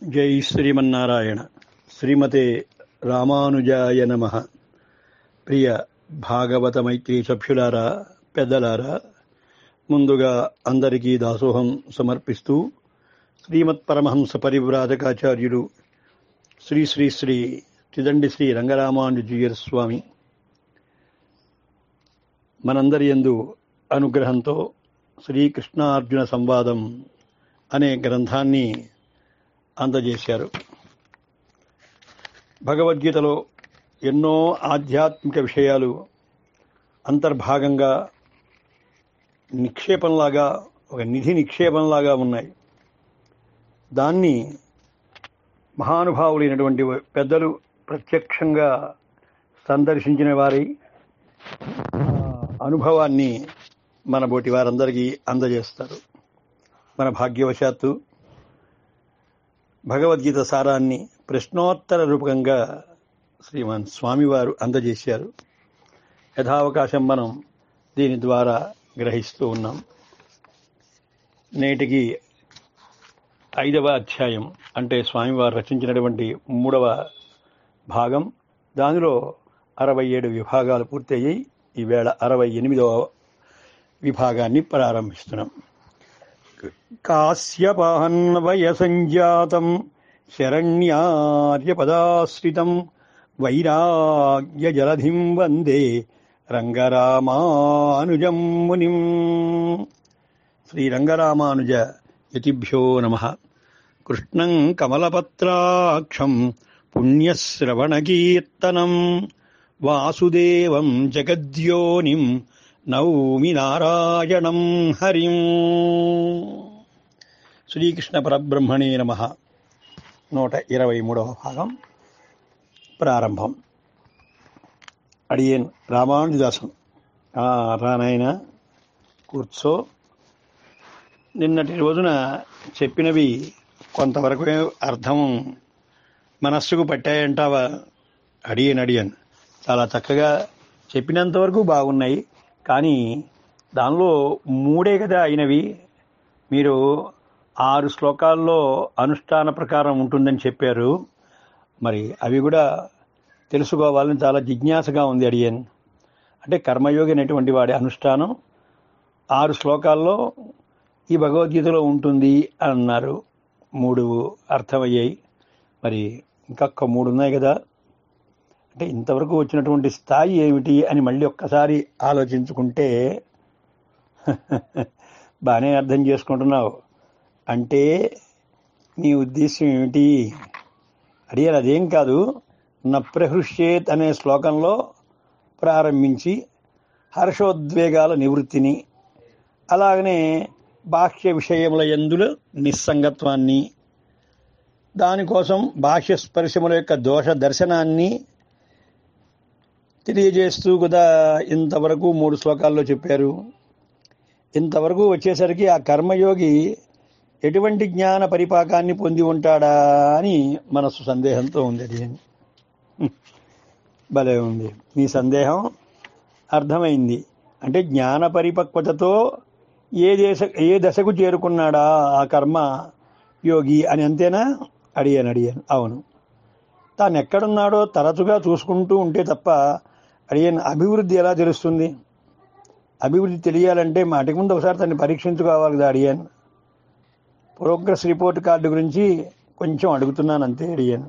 జై శ్రీమన్నారాయణ శ్రీమతే రామానుజాయ నమ ప్రియ భాగవత మైత్రి సభ్యులారా పెద్దలారా ముందుగా అందరికీ దాసోహం సమర్పిస్తూ శ్రీమత్ పరమహంస పరివ్రాజకాచార్యుడు శ్రీ శ్రీ శ్రీ చిదండి శ్రీ రంగరామానుజీయర్ స్వామి మనందరి యందు అనుగ్రహంతో శ్రీకృష్ణార్జున సంవాదం అనే గ్రంథాన్ని అందజేశారు భగవద్గీతలో ఎన్నో ఆధ్యాత్మిక విషయాలు అంతర్భాగంగా నిక్షేపంలాగా ఒక నిధి నిక్షేపంలాగా ఉన్నాయి దాన్ని మహానుభావులైనటువంటి పెద్దలు ప్రత్యక్షంగా సందర్శించిన వారి ఆ అనుభవాన్ని మన బోటి వారందరికీ అందజేస్తారు మన భాగ్యవశాత్తు భగవద్గీత సారాన్ని ప్రశ్నోత్తర రూపకంగా శ్రీమాన్ స్వామివారు అందజేశారు యథావకాశం మనం దీని ద్వారా గ్రహిస్తూ ఉన్నాం నేటికి ఐదవ అధ్యాయం అంటే స్వామివారు రచించినటువంటి మూడవ భాగం దానిలో అరవై ఏడు విభాగాలు పూర్తయ్యాయి ఈవేళ అరవై ఎనిమిదవ విభాగాన్ని ప్రారంభిస్తున్నాం కాశ్యపాహన్వయ సంజాతం శరణ్యార్యపదాశ్రితం వైరాగ్య జలధిం వందే రంగరామానుజం మునిం శ్రీరంగరామానుజ యతిభ్యో నమ కృష్ణం కమలపత్రాక్షం పుణ్యశ్రవణకీర్తనం వాసుదేవం జగద్యోనిం నౌమి నారాయణం హరిం శ్రీకృష్ణ పరబ్రహ్మణే నమ నూట ఇరవై మూడవ భాగం ప్రారంభం అడియన్ రామానుజదాసం రానాయన కూర్చో నిన్నటి రోజున చెప్పినవి కొంతవరకు అర్థం మనస్సుకు పట్టాయంటావా అడియన్ అడియన్ చాలా చక్కగా చెప్పినంతవరకు బాగున్నాయి కానీ దానిలో మూడే కదా అయినవి మీరు ఆరు శ్లోకాల్లో అనుష్ఠాన ప్రకారం ఉంటుందని చెప్పారు మరి అవి కూడా తెలుసుకోవాలని చాలా జిజ్ఞాసగా ఉంది అడియన్ అంటే కర్మయోగి అనేటువంటి వాడి అనుష్ఠానం ఆరు శ్లోకాల్లో ఈ భగవద్గీతలో ఉంటుంది అని అన్నారు మూడు అర్థమయ్యాయి మరి ఇంకొక మూడు ఉన్నాయి కదా అంటే ఇంతవరకు వచ్చినటువంటి స్థాయి ఏమిటి అని మళ్ళీ ఒక్కసారి ఆలోచించుకుంటే బాగానే అర్థం చేసుకుంటున్నావు అంటే నీ ఉద్దేశం ఏమిటి అడిగారు అదేం కాదు నప్రహృష్యేత్ అనే శ్లోకంలో ప్రారంభించి హర్షోద్వేగాల నివృత్తిని అలాగనే బాహ్య విషయముల ఎందుల నిస్సంగత్వాన్ని దానికోసం బాహ్య స్పర్శముల యొక్క దోష దర్శనాన్ని తెలియజేస్తూ కూడా ఇంతవరకు మూడు శ్లోకాల్లో చెప్పారు ఇంతవరకు వచ్చేసరికి ఆ కర్మయోగి ఎటువంటి జ్ఞాన పరిపాకాన్ని పొంది ఉంటాడా అని మనస్సు సందేహంతో ఉంది అది భలే ఉంది నీ సందేహం అర్థమైంది అంటే జ్ఞాన పరిపక్వతతో ఏ దేశ ఏ దశకు చేరుకున్నాడా ఆ కర్మ యోగి అని అంతేనా అడిగాను అడిగాను అవును తాను ఎక్కడున్నాడో తరచుగా చూసుకుంటూ ఉంటే తప్ప అడిగాను అభివృద్ధి ఎలా తెలుస్తుంది అభివృద్ధి తెలియాలంటే మాటికి ముందు ఒకసారి తను పరీక్షించుకోవాలి కదా అడిగాను ప్రోగ్రెస్ రిపోర్ట్ కార్డు గురించి కొంచెం అడుగుతున్నాను అంతే అడిగాను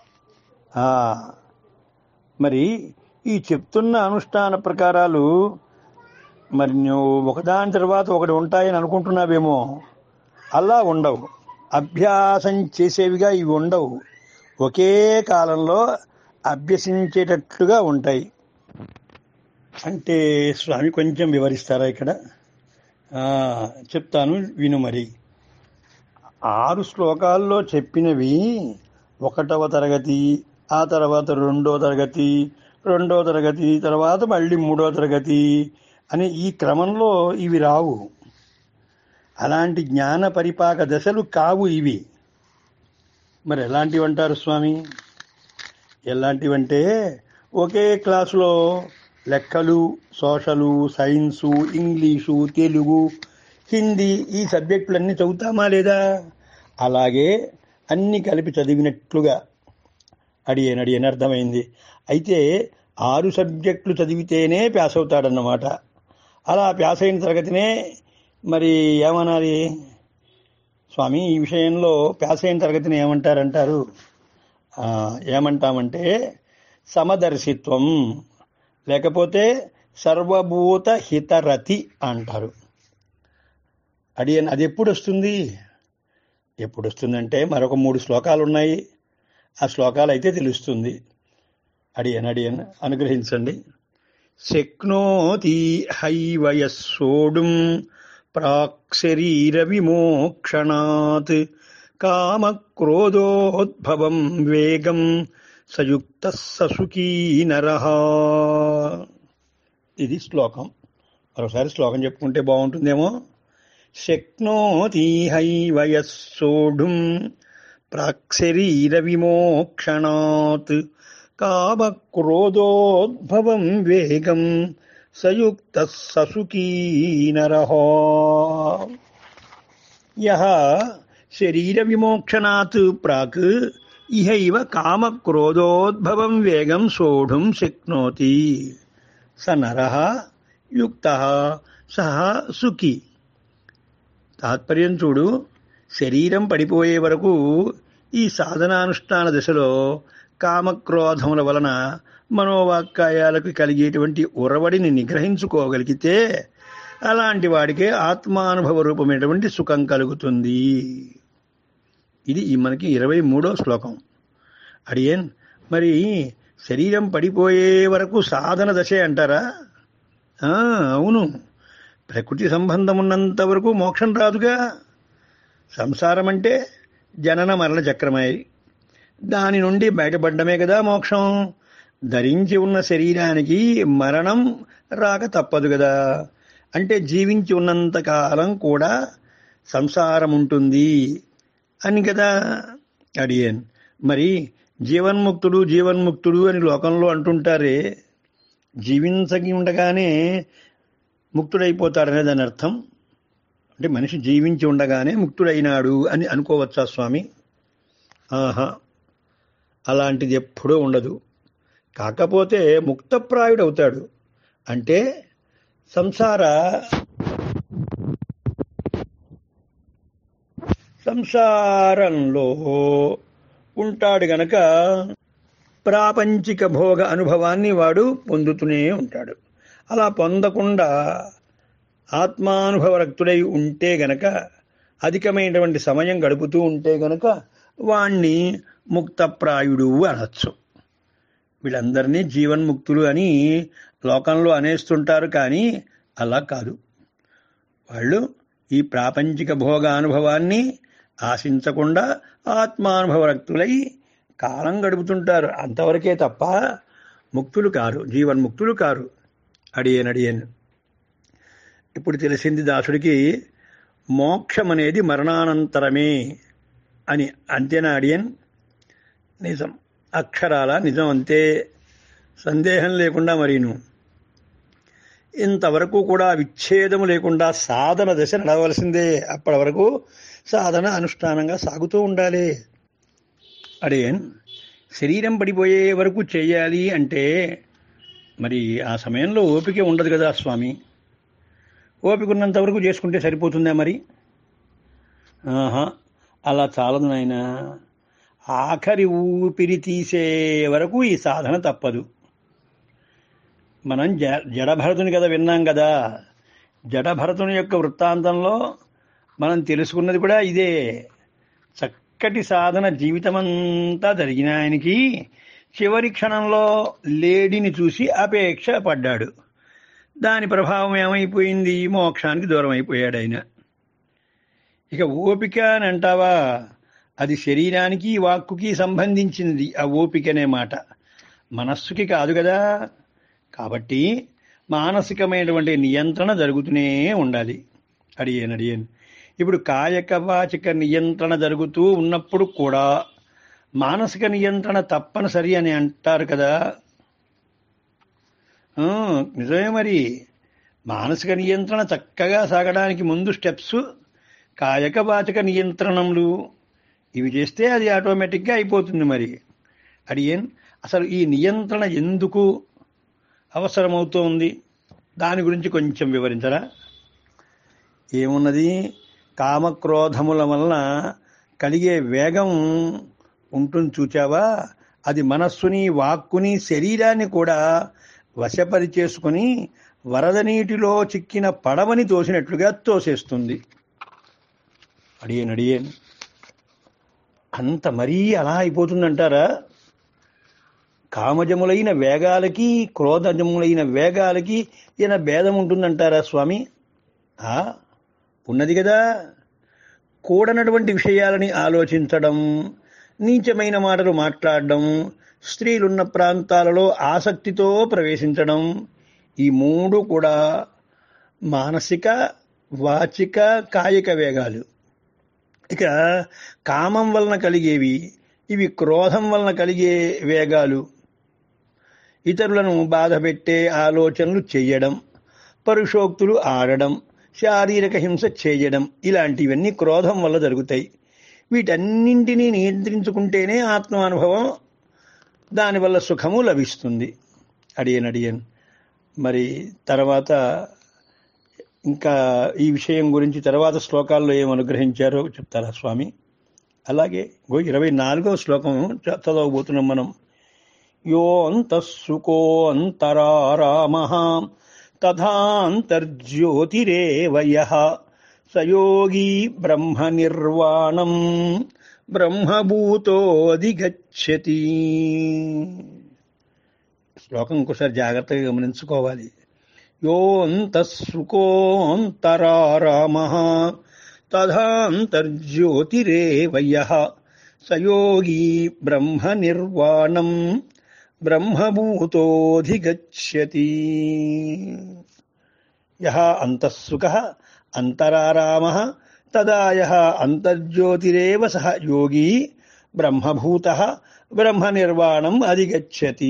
మరి ఈ చెప్తున్న అనుష్ఠాన ప్రకారాలు మరి నువ్వు ఒకదాని తర్వాత ఒకటి ఉంటాయని అనుకుంటున్నావేమో అలా ఉండవు అభ్యాసం చేసేవిగా ఇవి ఉండవు ఒకే కాలంలో అభ్యసించేటట్లుగా ఉంటాయి అంటే స్వామి కొంచెం వివరిస్తారా ఇక్కడ చెప్తాను విను మరి ఆరు శ్లోకాల్లో చెప్పినవి ఒకటవ తరగతి ఆ తర్వాత రెండో తరగతి రెండో తరగతి తర్వాత మళ్ళీ మూడో తరగతి అని ఈ క్రమంలో ఇవి రావు అలాంటి జ్ఞాన పరిపాక దశలు కావు ఇవి మరి ఎలాంటివి అంటారు స్వామి ఎలాంటివంటే ఒకే క్లాసులో లెక్కలు social science English Telugu Hindi ఈ సబ్జెక్టులన్నీ చదువుతామా లేదా అలాగే అన్ని కలిపి చదివినట్లుగా అడియన్ అడియన్ అర్థమైంది అయితే ఆరు సబ్జెక్టులు చదివితేనే పాస్ అవుతాడన్నమాట అలా పాస్ అయిన తరగతినే మరి ఏమనాలి స్వామి ఈ విషయంలో పాస్ అయిన తరగతిని ఏమంటారంటారు ఆ, ఏమంటామంటే సమదర్శిత్వం లేకపోతే సర్వభూత హితరతి అంటారు అడియన్ అది ఎప్పుడు వస్తుంది ఎప్పుడు వస్తుందంటే మరొక మూడు శ్లోకాలు ఉన్నాయి ఆ శ్లోకాలు అయితే తెలుస్తుంది అడియన్ అడియన్ అనుగ్రహించండి శక్నోతి హైవయస్సోడుం ప్రాక్శరీర విమోక్షణాత్ కామక్రోధోద్భవం వేగం సయుక్త ససుఖీ నర ఇది శ్లోకం మరోసారి శ్లోకం చెప్పుకుంటే బాగుంటుందేమో శక్నోతి హైవయస్సోఢుం ప్రాక్శరీర విమోక్షణాత్ కామక్రోధోద్భవం వేగం సయుక్త ససుఖీ నరః యః శరీర విమోక్షణాత్ ప్రాక్ ఇహైవ కామక్రోధోద్భవం వేగం సోఢుం శక్నోతి స నరః యుక్త సహ సుఖీ తాత్పర్యం చూడు శరీరం పడిపోయే వరకు ఈ సాధనానుష్ఠాన దశలో కామక్రోధముల వలన మనోవాక్కాయాలకు కలిగేటువంటి ఉరవడిని నిగ్రహించుకోగలిగితే అలాంటి వాడికే ఆత్మానుభవ రూపమైనటువంటి సుఖం కలుగుతుంది ఇది ఈ మనకి ఇరవై మూడో శ్లోకం అడియన్ మరి శరీరం పడిపోయే వరకు సాధన దశే అంటారా ఆ, అవును ప్రకృతి సంబంధం ఉన్నంత వరకు మోక్షం రాదుగా సంసారం అంటే జనన మరణ చక్రమై దాని నుండి బయటపడ్డమే కదా మోక్షం ధరించి ఉన్న శరీరానికి మరణం రాక తప్పదు కదా అంటే జీవించి ఉన్నంత కాలం కూడా సంసారం ఉంటుంది అని కదా అడిగాను మరి జీవన్ముక్తుడు జీవన్ముక్తుడు అని లోకంలో అంటుంటారే జీవించగి ఉండగానే ముక్తుడైపోతాడనే దాని అర్థం అంటే మనిషి జీవించి ఉండగానే ముక్తుడైనాడు అని అనుకోవచ్చా స్వామి ఆహా అలాంటిది ఎప్పుడూ ఉండదు కాకపోతే ముక్తప్రాయుడవుతాడు అంటే సంసార సంసారంలో ఉంటాడు గనక ప్రాపంచిక భోగ అనుభవాన్ని వాడు పొందుతూనే ఉంటాడు అలా పొందకుండా ఆత్మానుభవరక్తుడై ఉంటే గనక అధికమైనటువంటి సమయం గడుపుతూ ఉంటే గనక వాణ్ణి ముక్తప్రాయుడు అనొచ్చు వీళ్ళందరినీ జీవన్ముక్తులు అని లోకంలో అనేస్తుంటారు కానీ అలా కాదు వాళ్ళు ఈ ప్రాపంచిక భోగ అనుభవాన్ని ఆశించకుండా ఆత్మానుభవరక్తులై కాలం గడుపుతుంటారు అంతవరకే తప్ప ముక్తులు కారు జీవన్ముక్తులు కారు అడియన్ అడియన్ ఇప్పుడు తెలిసింది దాసుడికి మోక్షం అనేది మరణానంతరమే అని అంతేనా అడియన్ నిజం అక్షరాల నిజం అంతే సందేహం లేకుండా మరీను ఇంతవరకు కూడా విచ్ఛేదము లేకుండా సాధన దశ నడవలసిందే అప్పటి వరకు సాధన అనుష్ఠానంగా సాగుతూ ఉండాలి అడియన్ శరీరం పడిపోయే వరకు చేయాలి అంటే మరి ఆ సమయంలో ఓపిక ఉండదు కదా స్వామి ఓపిక ఉన్నంత వరకు చేసుకుంటే సరిపోతుందా మరి ఆహా అలా చాలదు నాయన ఆఖరి ఊపిరి తీసే వరకు ఈ సాధన తప్పదు మనం జ జడభరతుని కదా విన్నాం కదా జడభరతుని యొక్క వృత్తాంతంలో మనం తెలుసుకున్నది కూడా ఇదే చక్కటి సాధన జీవితమంతా జరిగిన ఆయనకి చివరి క్షణంలో లేడిని చూసి అపేక్ష పడ్డాడు దాని ప్రభావం ఏమైపోయింది మోక్షానికి దూరం అయిపోయాడు ఆయన ఇక ఓపిక అని అంటావా అది శరీరానికి వాక్కుకి సంబంధించింది ఆ ఓపిక అనే మాట మనస్సుకి కాదు కదా కాబట్టి మానసికమైనటువంటి నియంత్రణ జరుగుతూనే ఉండాలి అడిగాను అడిగాను ఇప్పుడు కాయక వాచిక నియంత్రణ జరుగుతూ ఉన్నప్పుడు కూడా మానసిక నియంత్రణ తప్పనిసరి అని అంటారు కదా ఆ, నిజమే మరి మానసిక నియంత్రణ చక్కగా సాగడానికి ముందు స్టెప్స్ కాయక వాచక నియంత్రణములు ఇవి చేస్తే అది ఆటోమేటిక్గా అయిపోతుంది మరి అడియన్ అసలు ఈ నియంత్రణ ఎందుకు అవసరమవుతోంది దాని గురించి కొంచెం వివరించరా ఏమున్నది కామక్రోధముల వలన కలిగే వేగం ఉంటుంది చూచావా అది మనస్సుని వాక్కుని శరీరాన్ని కూడా వశపరిచేసుకుని వరద నీటిలో చిక్కిన పడవని తోసినట్లుగా తోసేస్తుంది అడియన్ అడియన్ అంత మరీ అలా అయిపోతుందంటారా కామజములైన వేగాలకి క్రోధజములైన వేగాలకి ఈయన భేదం ఉంటుందంటారా స్వామి ఆ ఉన్నది కదా కూడనటువంటి విషయాలని ఆలోచించడం నీచమైన మాటలు మాట్లాడడం స్త్రీలున్న ప్రాంతాలలో ఆసక్తితో ప్రవేశించడం ఈ మూడు కూడా మానసిక వాచిక కాయిక వేగాలు ఇక కామం వలన కలిగేవి ఇవి క్రోధం వలన కలిగే వేగాలు ఇతరులను బాధపెట్టే ఆలోచనలు చెయ్యడం పరుషోక్తులు ఆడడం శారీరక హింస చేయడం ఇలాంటివన్నీ క్రోధం వల్ల జరుగుతాయి వీటన్నింటినీ నియంత్రించుకుంటేనే ఆత్మానుభవం దానివల్ల సుఖము లభిస్తుంది అడియన్ అడియన్ మరి తర్వాత ఇంకా ఈ విషయం గురించి తర్వాత శ్లోకాల్లో ఏం అనుగ్రహించారో చెప్తారా స్వామి అలాగే గో ఇరవై నాలుగవ శ్లోకం చ- చదవబోతున్నాం మనం యోంతఃసుకో అంతరారామ తథాంతర్జ్యోతిరేవ యః సయోగి బ్రహ్మ నిర్వాణం బ్రహ్మభూతోధిగచ్చతి శ్లోకం ఇంకోసారి జాగ్రత్తగా గమనించుకోవాలి యోంతఃసుకోంతరారామ తథాంతర్జ్యోతిరేవ యః సయోగి బ్రహ్మ నిర్వాణం బ్రహ్మభూతోధిగచ్చతి యః అంతఃసుఖः అంతరారామः తదా యः అంతర్జ్యోతిరేవ సహ యోగి బ్రహ్మభూతः బ్రహ్మనిర్వాణం అధిగచ్చతి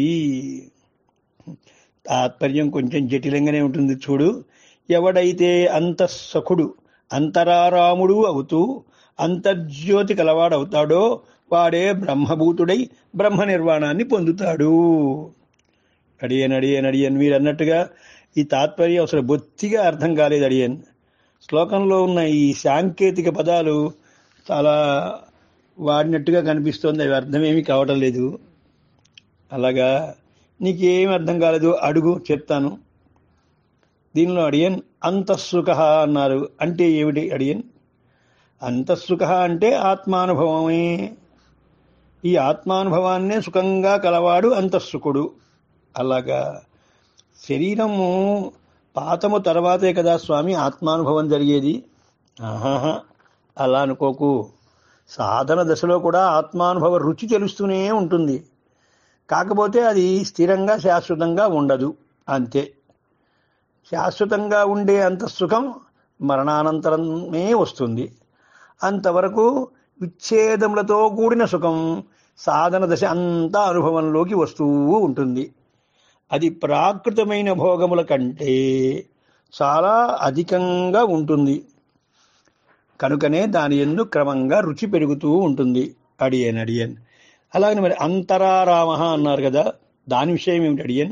తాత్పర్యం కొంచెం జటిలంగానే ఉంటుంది చూడు ఎవడైతే అంతఃసఖుడు అంతరారాముడు అవుతూ అంతర్జ్యోతి కలవాడవుతాడో వాడే బ్రహ్మభూతుడై బ్రహ్మ నిర్వాణాన్ని పొందుతాడు అడియన్ అడియన్ అడియన్ మీరు అన్నట్టుగా ఈ తాత్పర్యం అసలు బొత్తిగా అర్థం కాలేదు అడియన్ శ్లోకంలో ఉన్న ఈ సాంకేతిక పదాలు చాలా వాడినట్టుగా కనిపిస్తోంది అవి అర్థమేమీ కావటం లేదు అలాగా నీకేం అర్థం కాలేదు అడుగు చెప్తాను దీనిలో అడియన్ అంతఃసుఖ అన్నారు అంటే ఏమిటి అడియన్ అంతఃసుఖ అంటే ఆత్మానుభవమే ఈ ఆత్మానుభవాన్నే సుఖంగా కలవాడు అంతఃసుఖుడు అలాగా శరీరము పాతము తర్వాతే కదా స్వామి ఆత్మానుభవం జరిగేది ఆహాహా అలా అనుకోకు సాధన దశలో కూడా ఆత్మానుభవ రుచి తెలుస్తూనే ఉంటుంది కాకపోతే అది స్థిరంగా శాశ్వతంగా ఉండదు అంతే శాశ్వతంగా ఉండే అంత సుఖం మరణానంతరమే వస్తుంది అంతవరకు విచ్ఛేదములతో కూడిన సుఖం సాధన దశ అంతా అనుభవంలోకి వస్తూ ఉంటుంది అది ప్రాకృతమైన భోగముల కంటే చాలా అధికంగా ఉంటుంది కనుకనే దాని ఎందు క్రమంగా రుచి పెరుగుతూ ఉంటుంది అడియన్ అడియన్ అలాగని మరి అంతరారామ అన్నారు కదా దాని విషయం ఏమిటి అడియన్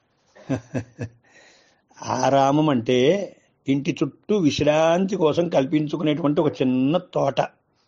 ఆరామం అంటే ఇంటి చుట్టూ విశ్రాంతి కోసం కల్పించుకునేటువంటి ఒక చిన్న తోట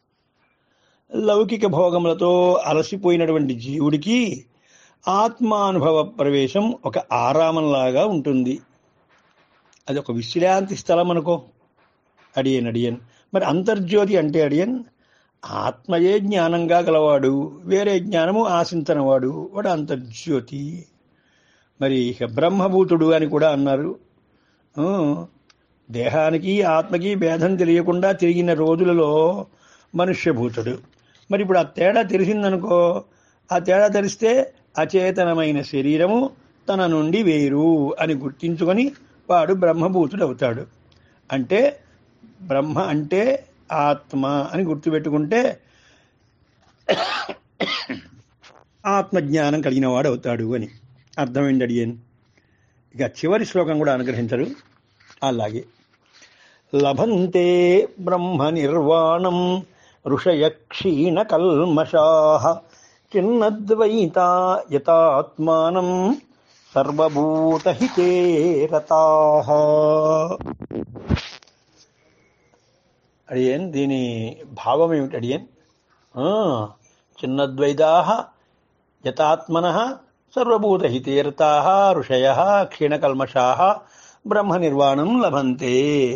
లౌకిక భోగములతో అలసిపోయినటువంటి జీవుడికి ఆత్మానుభవ ప్రవేశం ఒక ఆరామంలాగా ఉంటుంది అది ఒక విశ్రాంతి స్థలం అనుకో అడియన్ అడియన్ మరి అంతర్జ్యోతి అంటే అడియన్ ఆత్మయే జ్ఞానంగా గలవాడు వేరే జ్ఞానము ఆశించనవాడు వాడు అంతర్జ్యోతి మరి ఇక బ్రహ్మభూతుడు అని కూడా అన్నారు ఆ, దేహానికి ఆత్మకి భేదం తెలియకుండా తిరిగిన రోజులలో మనుష్యభూతుడు మరి ఇప్పుడు ఆ తేడా తెలిసిందనుకో ఆ తేడా తెలిస్తే అచేతనమైన శరీరము తన నుండి వేరు అని గుర్తించుకొని వాడు బ్రహ్మభూతుడు అవుతాడు అంటే బ్రహ్మ అంటే ఆత్మ అని గుర్తుపెట్టుకుంటే ఆత్మజ్ఞానం కలిగిన వాడు అవుతాడు అని అర్థమైంది అడియన్ ఇక చివరి శ్లోకం కూడా అనుగ్రహించరు అలాగే లభంతే బ్రహ్మ నిర్వాణం ఋషయ క్షీణ కల్మషాః చిన్నద్వైతా యతాత్మానం సర్వభూతహితే రతాః అడియన్ దీని భావం ఏమిటి అడియన్ ఆ, చిన్నద్వైతా యతాత్మన సర్వభూతహితే రతాః ఋషయ క్షీణకల్మషాః బ్రహ్మ నిర్వాణం లభంతే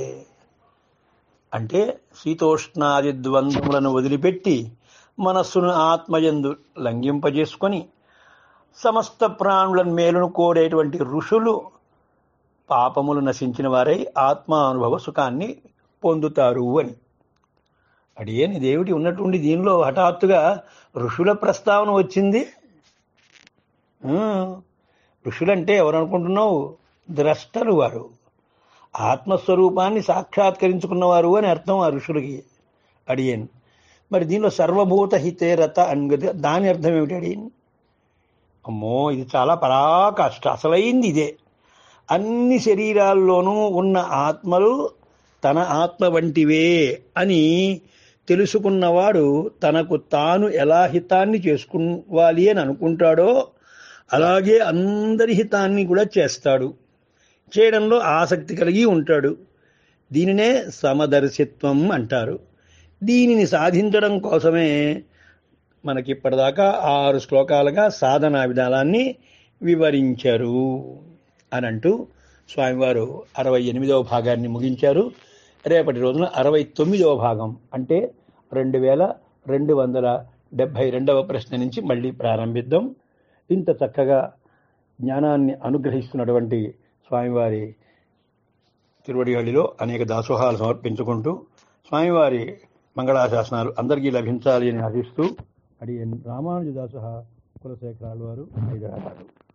అంటే శీతోష్ణాది ద్వంద్వములను వదిలిపెట్టి మనస్సును ఆత్మయందు లంఘింపజేసుకొని సమస్త ప్రాణులను మేలును కోరేటువంటి ఋషులు పాపములు నశించిన వారై ఆత్మానుభవ సుఖాన్ని పొందుతారు అని అడియని దేవుడి ఉన్నటువంటి దీనిలో హఠాత్తుగా ఋషుల ప్రస్తావన వచ్చింది ఆ, ఋషులంటే ఎవరు అనుకుంటున్నావు ద్రష్టలు వారు ఆత్మస్వరూపాన్ని సాక్షాత్కరించుకున్నవారు అని అర్థం ఆ ఋషులకి అడియన్ మరి దీనిలో సర్వభూత హితే రత అని కదా, దాని అర్థం ఏమిటి అడియన్ అమ్మో ఇది చాలా పరాకాష్ట అసలైంది ఇదే అన్ని శరీరాల్లోనూ ఉన్న ఆత్మలు తన ఆత్మ వంటివే అని తెలుసుకున్నవాడు తనకు తాను ఎలా హితాన్ని చేసుకోవాలి అని అనుకుంటాడో అలాగే అందరి హితాన్ని కూడా చేస్తాడు చేయడంలో ఆసక్తి కలిగి ఉంటాడు దీనినే సమదర్శిత్వం అంటారు దీనిని సాధించడం కోసమే మనకి ఇప్పటిదాకా ఆరు శ్లోకాలుగా సాధనా విధానాన్ని వివరించారు అని అంటూ స్వామివారు అరవై ఎనిమిదవ భాగాన్ని ముగించారు రేపటి రోజున అరవై తొమ్మిదవ భాగం అంటే రెండు వేల రెండు వందల డెబ్భై రెండవ ప్రశ్న నుంచి మళ్ళీ ప్రారంభిద్దాం ఇంత చక్కగా జ్ఞానాన్ని అనుగ్రహిస్తున్నటువంటి స్వామివారి తిరువడిగడిలో అనేక దాసోహాలు సమర్పించుకుంటూ స్వామివారి మంగళాశాసనాలు అందరికీ లభించాలి అని ఆశిస్తూ అడిగిన రామానుజదాస కులశేఖరాలు వారు హైదరాబాదు